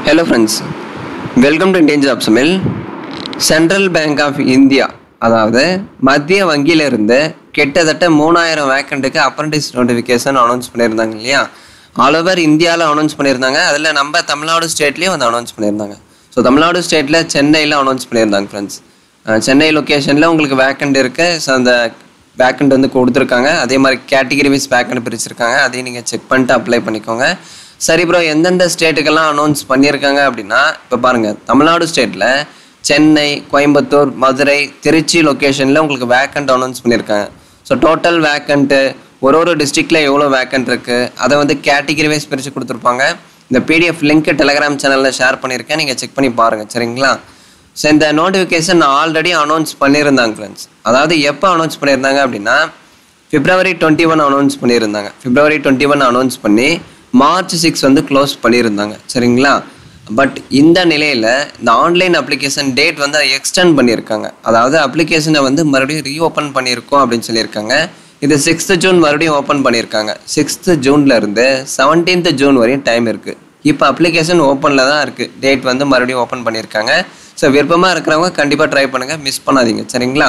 hello friends welcome to Indian job சமில் சென்ட்ரல் பேங்க் ஆஃப் இந்தியா அதாவது மத்திய வங்கியிலிருந்து கிட்டத்தட்ட மூணாயிரம் வேக்கண்ட்டுக்கு அப்ரண்டிஸ் நோட்டிஃபிகேஷன் அனௌன்ஸ் பண்ணியிருந்தாங்க இல்லையா ஆல் ஓவர் இந்தியாவில் அனௌன்ஸ் பண்ணியிருந்தாங்க அதில் நம்ம தமிழ்நாடு ஸ்டேட்லேயும் வந்து அனௌன்ஸ் பண்ணியிருந்தாங்க ஸோ தமிழ்நாடு ஸ்டேட்டில் சென்னையில் அனௌன்ஸ் பண்ணியிருந்தாங்க ஃப்ரெண்ட்ஸ் சென்னை லொக்கேஷனில் உங்களுக்கு வேக்கண்ட் இருக்குது ஸோ அந்த வேக்கண்ட் வந்து கொடுத்துருக்காங்க அதே மாதிரி கேட்டகரி வைஸ் வேக்கண்ட் பிரிச்சிருக்காங்க அதையும் நீங்கள் செக் பண்ணிட்டு அப்ளை பண்ணிக்கோங்க சரி ப்ரோ எந்தெந்த ஸ்டேட்டுக்கெல்லாம் அனௌன்ஸ் பண்ணியிருக்காங்க அப்படின்னா இப்போ பாருங்கள் தமிழ்நாடு ஸ்டேட்டில் சென்னை கோயம்புத்தூர் மதுரை திருச்சி லொக்கேஷனில் உங்களுக்கு வேக்கண்ட் அனௌன்ஸ் பண்ணியிருக்காங்க ஸோ டோட்டல் வேக்கண்ட்டு ஒரு ஒரு டிஸ்ட்ரிக்டில் எவ்வளோ வேக்கண்ட் இருக்குது அதை வந்து கேட்டகரி வைஸ் பிரித்து கொடுத்துருப்பாங்க இந்த பிடிஎஃப் லிங்க் டெலகிராம் சேனலில் ஷேர் பண்ணியிருக்கேன் நீங்கள் செக் பண்ணி பாருங்கள் சரிங்களா ஸோ இந்த நோட்டிஃபிகேஷன் ஆல்ரெடி அனௌன்ஸ் பண்ணியிருந்தாங்க ஃப்ரெண்ட்ஸ் அதாவது எப்போ அனௌன்ஸ் பண்ணியிருந்தாங்க அப்படின்னா பிப்ரவரி டுவெண்ட்டி ஒன் அனௌன்ஸ் பண்ணியிருந்தாங்க பிப்ரவரி டுவெண்ட்டி ஒன் அனௌன்ஸ் பண்ணி மார்ச் சிக்ஸ் வந்து க்ளோஸ் பண்ணியிருந்தாங்க சரிங்களா பட் இந்த நிலையில் இந்த ஆன்லைன் அப்ளிகேஷன் டேட் வந்து எக்ஸ்டெண்ட் பண்ணியிருக்காங்க அதாவது அப்ளிகேஷனை வந்து மறுபடியும் ரீஓப்பன் பண்ணியிருக்கோம் அப்படின்னு சொல்லியிருக்காங்க இது சிக்ஸ்த்து ஜூன் மறுபடியும் ஓப்பன் பண்ணியிருக்காங்க சிக்ஸ்த்து ஜூன்ல இருந்து செவன்டீன்த் ஜூன் வரையும் டைம் இருக்குது இப்போ அப்ளிகேஷன் ஓப்பனில் தான் இருக்குது டேட் வந்து மறுபடியும் ஓப்பன் பண்ணியிருக்காங்க ஸோ விருப்பமாக இருக்கிறவங்க கண்டிப்பாக ட்ரை பண்ணுங்கள் மிஸ் பண்ணாதீங்க சரிங்களா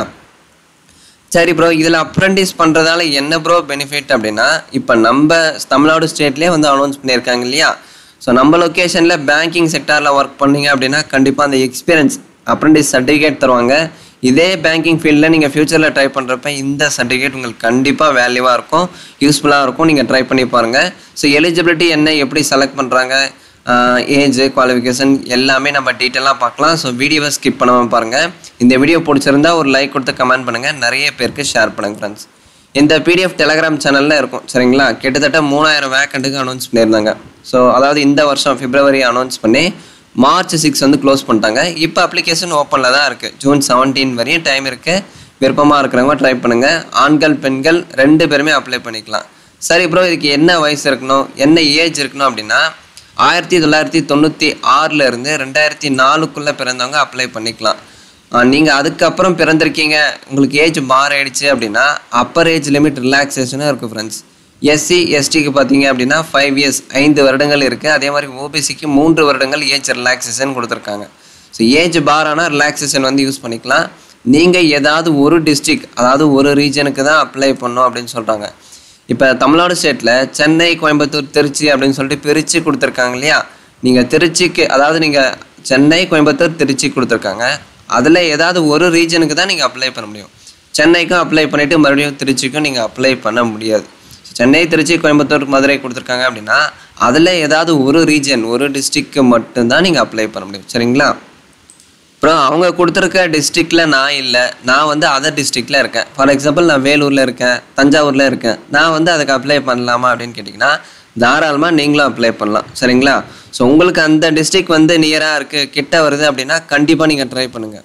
சரி ப்ரோ இதில் அப்ரெண்டிஸ் பண்ணுறதால என்ன ப்ரோ பெனிஃபிட் அப்படின்னா இப்போ நம்ம தமிழ்நாடு ஸ்டேட்லேயே வந்து அனௌன்ஸ் பண்ணியிருக்காங்க இல்லையா ஸோ நம்ம லொக்கேஷனில் பேங்கிங் செக்டாரில் ஒர்க் பண்ணீங்க அப்படின்னா கண்டிப்பாக அந்த எக்ஸ்பீரியன்ஸ் அப்ரெண்டிஸ் சர்டிஃபிகேட் தருவாங்க இதே பேங்கிங் ஃபீல்டில் நீங்கள் ஃப்யூச்சரில் ட்ரை பண்ணுறப்ப இந்த சர்டிஃபிகேட் உங்களுக்கு கண்டிப்பாக வேல்யூவாக இருக்கும் யூஸ்ஃபுல்லாக இருக்கும் நீங்கள் ட்ரை பண்ணி பாருங்கள் ஸோ எலிஜிபிலிட்டி என்ன எப்படி செலக்ட் பண்ணுறாங்க ஏஜ் குவாலிஃபிகேஷன் எல்லாமே நம்ம டீட்டெயிலாக பார்க்கலாம் ஸோ வீடியோவை ஸ்கிப் பண்ணாமல் பாருங்கள் இந்த வீடியோ பிடிச்சிருந்தா ஒரு லைக் கொடுத்து கமெண்ட் பண்ணுங்கள் நிறைய பேருக்கு ஷேர் பண்ணுங்கள் ஃப்ரெண்ட்ஸ் இந்த பிடிஎஃப் டெலகிராம் சேனலில் இருக்கும் சரிங்களா கிட்டத்தட்ட மூணாயிரம் வேக்கண்ட்டுக்கு அனௌன்ஸ் பண்ணியிருந்தாங்க ஸோ அதாவது இந்த வருஷம் பிப்ரவரி அனௌன்ஸ் பண்ணி மார்ச் சிக்ஸ் வந்து க்ளோஸ் பண்ணிட்டாங்க இப்போ அப்ளிகேஷன் ஓப்பனில் தான் இருக்குது ஜூன் செவன்டீன் வரையும் டைம் இருக்குது விருப்பமாக இருக்கிறவங்க ட்ரை பண்ணுங்கள் ஆண்கள் பெண்கள் ரெண்டு பேருமே அப்ளை பண்ணிக்கலாம் சரி ப்ரோ இதுக்கு என்ன வயசு இருக்கணும் என்ன ஏஜ் இருக்கணும் அப்படின்னா ஆயிரத்தி தொள்ளாயிரத்தி தொண்ணூற்றி ஆறில் இருந்து ரெண்டாயிரத்தி நாலுக்குள்ளே பிறந்தவங்க அப்ளை பண்ணிக்கலாம் நீங்கள் அதுக்கப்புறம் பிறந்திருக்கீங்க உங்களுக்கு ஏஜ் மாறிடுச்சு அப்படின்னா அப்பர் ஏஜ் லிமிட் ரிலாக்ஸேஷனும் இருக்குது ஃப்ரெண்ட்ஸ் எஸ்சி எஸ்டிக்கு பார்த்தீங்க அப்படின்னா ஃபைவ் இயர்ஸ் ஐந்து வருடங்கள் இருக்குது அதே மாதிரி ஓபிசிக்கு மூன்று வருடங்கள் ஏஜ் ரிலாக்ஸேஷன் கொடுத்துருக்காங்க ஸோ ஏஜ் பாரானா ரிலாக்ஸேஷன் வந்து யூஸ் பண்ணிக்கலாம் நீங்கள் ஏதாவது ஒரு டிஸ்ட்ரிக் அதாவது ஒரு ரீஜனுக்கு தான் அப்ளை பண்ணணும் அப்படின்னு சொல்கிறாங்க இப்போ தமிழ்நாடு ஸ்டேட்டில் சென்னை கோயம்புத்தூர் திருச்சி அப்படின்னு சொல்லிட்டு பிரித்து கொடுத்துருக்காங்க இல்லையா நீங்கள் திருச்சிக்கு அதாவது நீங்கள் சென்னை கோயம்புத்தூர் திருச்சி கொடுத்துருக்காங்க அதில் ஏதாவது ஒரு ரீஜனுக்கு தான் நீங்கள் அப்ளை பண்ண முடியும் சென்னைக்கும் அப்ளை பண்ணிவிட்டு மறுபடியும் திருச்சிக்கும் நீங்கள் அப்ளை பண்ண முடியாது சென்னை திருச்சி கோயம்புத்தூர் மதுரை கொடுத்துருக்காங்க அப்படின்னா அதில் ஏதாவது ஒரு ரீஜன் ஒரு டிஸ்ட்ரிக்கு மட்டும்தான் நீங்கள் அப்ளை பண்ண முடியும் சரிங்களா அப்புறம் அவங்க கொடுத்துருக்க டிஸ்ட்ரிக்டில் நான் இல்லை நான் வந்து அதர் டிஸ்ட்ரிக்டில் இருக்கேன் ஃபார் எக்ஸாம்பிள் நான் வேலூரில் இருக்கேன் தஞ்சாவூரில் இருக்கேன் நான் வந்து அதுக்கு அப்ளை பண்ணலாமா அப்படின்னு கேட்டிங்கன்னா தாராளமாக நீங்களும் அப்ளை பண்ணலாம் சரிங்களா ஸோ உங்களுக்கு அந்த டிஸ்ட்ரிக் வந்து நியராக இருக்குது கிட்ட வருது அப்படின்னா கண்டிப்பாக நீங்கள் ட்ரை பண்ணுங்கள்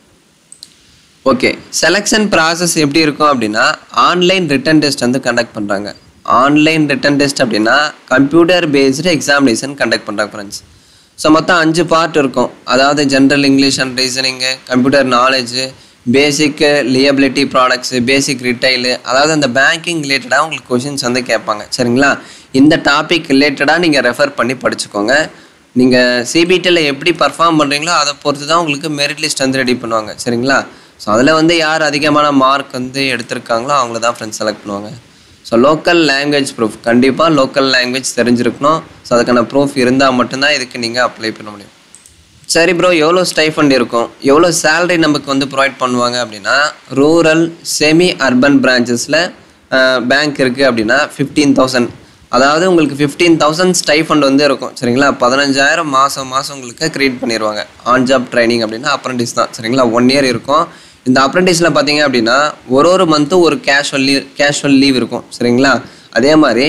ஓகே செலெக்ஷன் ப்ராசஸ் எப்படி இருக்கும் அப்படின்னா ஆன்லைன் ரிட்டன் டெஸ்ட் வந்து கண்டக்ட் பண்ணுறாங்க ஆன்லைன் ரிட்டன் டெஸ்ட் அப்படின்னா கம்ப்யூட்டர் பேஸ்டு எக்ஸாமினேஷன் கண்டக்ட் பண்ணுறாங்க ஃப்ரெண்ட்ஸ் ஸோ மொத்தம் அஞ்சு பார்ட் இருக்கும் அதாவது general English and reasoning computer knowledge basic liability products basic retail அதாவது அந்த பேங்கிங் ரிலேட்டடாக உங்களுக்கு கொஷின்ஸ் வந்து கேட்பாங்க சரிங்களா இந்த டாபிக் ரிலேட்டடாக நீங்கள் ரெஃபர் பண்ணி படிச்சுக்கோங்க நீங்கள் சிபிடியில் எப்படி பர்ஃபார்ம் பண்ணுறீங்களோ அதை பொறுத்து தான் உங்களுக்கு மெரிட் லிஸ்ட் வந்து ரெடி பண்ணுவாங்க சரிங்களா ஸோ அதில் வந்து யார் அதிகமான மார்க் வந்து எடுத்திருக்காங்களோ அவங்கள தான் ஃப்ரெண்ட்ஸ் செலக்ட் பண்ணுவாங்க ஸோ லோக்கல் லாங்குவேஜ் ப்ரூஃப் கண்டிப்பாக லோக்கல் லாங்குவேஜ் தெரிஞ்சிருக்கணும் ஸோ அதுக்கான ப்ரூஃப் இருந்தால் மட்டும்தான் இதுக்கு நீங்கள் அப்ளை பண்ண முடியும் சரி ப்ரோ எவ்வளோ ஸ்டைஃபண்ட் இருக்கும் எவ்வளோ சேலரி நமக்கு வந்து ப்ரொவைட் பண்ணுவாங்க அப்படின்னா ரூரல் செமி அர்பன் பிரான்ச்சஸில் பேங்க் இருக்குது அப்படின்னா ஃபிஃப்டீன் தௌசண்ட் அதாவது உங்களுக்கு ஃபிஃப்டீன் தௌசண்ட் ஸ்டைஃபண்ட் வந்து இருக்கும் சரிங்களா பதினஞ்சாயிரம் மாதம் மாதம் உங்களுக்கு க்ரியேட் பண்ணிடுவாங்க ஆன் ஜாப் ட்ரைனிங் அப்படின்னா அப்ரண்டிஸ் தான் சரிங்களா ஒன் இயர் இருக்கும் இந்த அப்ரண்டிஸில் பார்த்தீங்க அப்படின்னா ஒரு ஒரு மந்த்தும் ஒரு கேஷுவல் லீவ் கேஷுவல் லீவ் இருக்கும் சரிங்களா அதே மாதிரி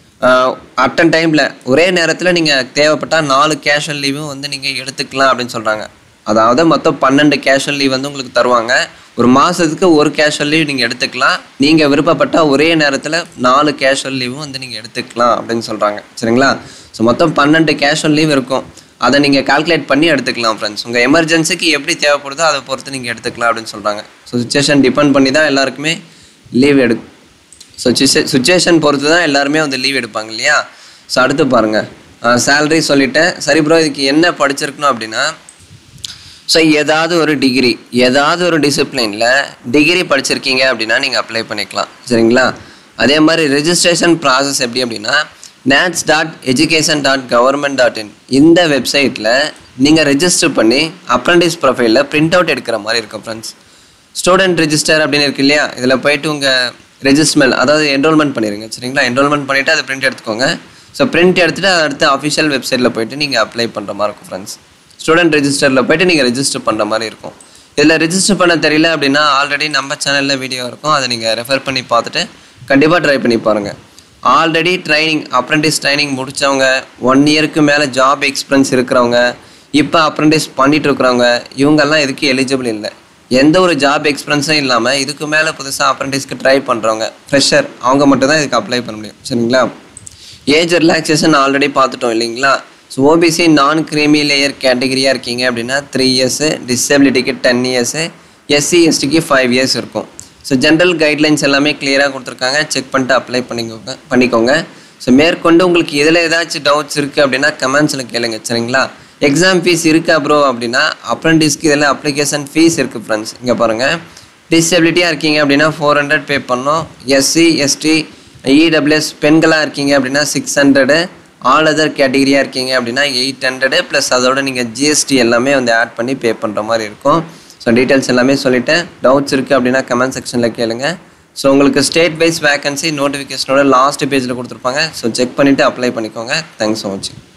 அட்டன் டைமில் ஒரே நேரத்தில் நீங்கள் தேவைப்பட்டால் நாலு கேஷுவல் லீவும் வந்து நீங்கள் எடுத்துக்கலாம் அப்படின்னு சொல்கிறாங்க அதாவது மொத்தம் பன்னெண்டு கேஷுவல் லீவ் வந்து உங்களுக்கு தருவாங்க ஒரு மாதத்துக்கு ஒரு கேஷுவல் லீவ் நீங்கள் எடுத்துக்கலாம் நீங்கள் விருப்பப்பட்டால் ஒரே நேரத்தில் நாலு கேஷுவல் லீவும் வந்து நீங்கள் எடுத்துக்கலாம் அப்படின்னு சொல்கிறாங்க சரிங்களா ஸோ மொத்தம் பன்னெண்டு கேஷுவல் லீவ் இருக்கும் அதை நீங்கள் கால்குலேட் பண்ணி எடுத்துக்கலாம் ஃப்ரெண்ட்ஸ் உங்கள் எமர்ஜென்சிக்கு எப்படி தேவைப்படுதோ அதை பொறுத்து நீங்கள் எடுத்துக்கலாம் அப்படின்னு சொல்கிறாங்க ஸோ சுச்சுவேஷன் டிபெண்ட் பண்ணி தான் எல்லாருக்குமே லீவ் எடு ஸோ சுச்சுவேஷன் பொறுத்து தான் எல்லாருமே வந்து லீவ் எடுப்பாங்க இல்லையா ஸோ அடுத்து பாருங்கள் சேலரி சொல்லிட்டேன் சரி ப்ரோ இதுக்கு என்ன படிச்சிருக்கணும் அப்படின்னா ஸோ ஏதாவது ஒரு டிகிரி ஏதாவது ஒரு டிசிப்ளினில் டிகிரி படிச்சிருக்கீங்க அப்படின்னா நீங்கள் அப்ளை பண்ணிக்கலாம் சரிங்களா அதே மாதிரி ரெஜிஸ்ட்ரேஷன் ப்ராசஸ் எப்படி அப்படின்னா NATS dot education dot government dot in இந்த வெப்சைட்டில் நீங்கள் ரெஜிஸ்டர் பண்ணி அப்ரண்டிஸ் ப்ரொஃபைலில் பிரிண்ட் அவுட் எடுக்கிற மாதிரி இருக்கும் ஃப்ரெண்ட்ஸ் ஸ்டூடெண்ட் ரெஜிஸ்டர் அப்படின்னு இருக்கு இல்லையா இதில் போயிட்டு உங்கள் ரெஜிஸ்ட்மெண்ட் அதாவது என்ரோல்மெண்ட் பண்ணிடுங்க சரிங்களா என்ரோல்மெண்ட் பண்ணிவிட்டு அதை பிரிண்ட் எடுத்துக்கோங்க ஸோ பிரிண்ட் எடுத்துகிட்டு அடுத்து அஃபிஷியல் வெப்சைட்டில் போயிட்டு நீங்கள் அப்ளை பண்ணுற மாதிரி இருக்கும் ஃப்ரெண்ட்ஸ் ஸ்டூடெண்ட் ரெஜிஸ்டரில் போயிட்டு நீங்கள் ரெஜிஸ்டர் பண்ணுற மாதிரி இருக்கும் இதில் ரெஜிஸ்டர் பண்ண தெரியல அப்படின்னா ஆல்ரெடி நம்ம சேனலில் வீடியோ இருக்கும் அதை நீங்கள் ரெஃபர் பண்ணி பார்த்துட்டு கண்டிப்பாக ட்ரை பண்ணி பாருங்கள் ஆல்ரெடி ட்ரைனிங் அப்ரெண்டிஸ் ட்ரைனிங் முடித்தவங்க ஒன் இயருக்கு மேலே ஜாப் எக்ஸ்பீரியன்ஸ் இருக்கிறவங்க இப்போ அப்ரெண்டிஸ் பண்ணிட்டு இருக்கிறவங்க இவங்கெல்லாம் இதுக்கு எலிஜிபிள் இல்லை எந்த ஒரு ஜாப் எக்ஸ்பீரியன்ஸும் இல்லாமல் இதுக்கு மேலே புதுசாக அப்ரெண்டிஸ்க்கு ட்ரை பண்ணுறவங்க ஃப்ரெஷர் அவங்க மட்டும் தான் இதுக்கு அப்ளை பண்ண முடியும் சரிங்களா ஏஜ் ரிலாக்ஸேஷன் ஆல்ரெடி பார்த்துட்டோம் இல்லைங்களா so OBC non creamy layer கேட்டகரியாக இருக்கீங்க அப்படின்னா த்ரீ இயர்ஸு டிசபிலிட்டிக்கு டென் இயர்ஸு எஸ்சி எஸ்டிக்கு ஃபைவ் இயர்ஸ் இருக்கும் ஸோ ஜென்ரல் கைட்லைன்ஸ் எல்லாமே கிளியராக கொடுத்துருக்காங்க செக் பண்ணிட்டு அப்ளை பண்ணிக்கோங்க பண்ணிக்கோங்க ஸோ மேற்கொண்டு உங்களுக்கு இதில் ஏதாச்சும் டவுட்ஸ் இருக்குது அப்படின்னா கமெண்ட்ஸில் கேளுங்க சரிங்களா எக்ஸாம் ஃபீஸ் இருக்கா ப்ரோ அப்படின்னா அப்ரெண்டிஸ்க்கு இதில் அப்ளிகேஷன் ஃபீஸ் இருக்குது ஃப்ரெண்ட்ஸ் இங்கே பாருங்கள் டிசபிலிட்டியாக இருக்கீங்க அப்படின்னா ஃபோர் ஹண்ட்ரட் பே பண்ணோம் எஸ்சி எஸ்டி இடபிள்யூஎஸ் பெண்களாக இருக்கீங்க அப்படின்னா சிக்ஸ் ஹண்ட்ரடு ஆல் அதர் கேட்டகிரியாக இருக்கீங்க அப்படின்னா எயிட் ஹண்ட்ரடு ப்ளஸ் அதோட நீங்கள் ஜிஎஸ்டி எல்லாமே வந்து ஆட் பண்ணி பே பண்ணுற மாதிரி இருக்கும் ஸோ டீட்டெயில்ஸ் எல்லாமே சொல்லிட்டேன் டவுட்ஸ் இருக்குது அப்படின்னா கமெண்ட் செக்ஷனில் கேளுங்க ஸோ உங்களுக்கு ஸ்டேட் வைஸ் வேகன்சி நோட்டிஃபிகேஷனோட லாஸ்ட் பேஜில் கொடுத்துருப்பாங்க ஸோ செக் பண்ணிவிட்டு அப்ளை பண்ணிக்கோங்க தேங்க்ஸ் ஃபார் வாட்சிங்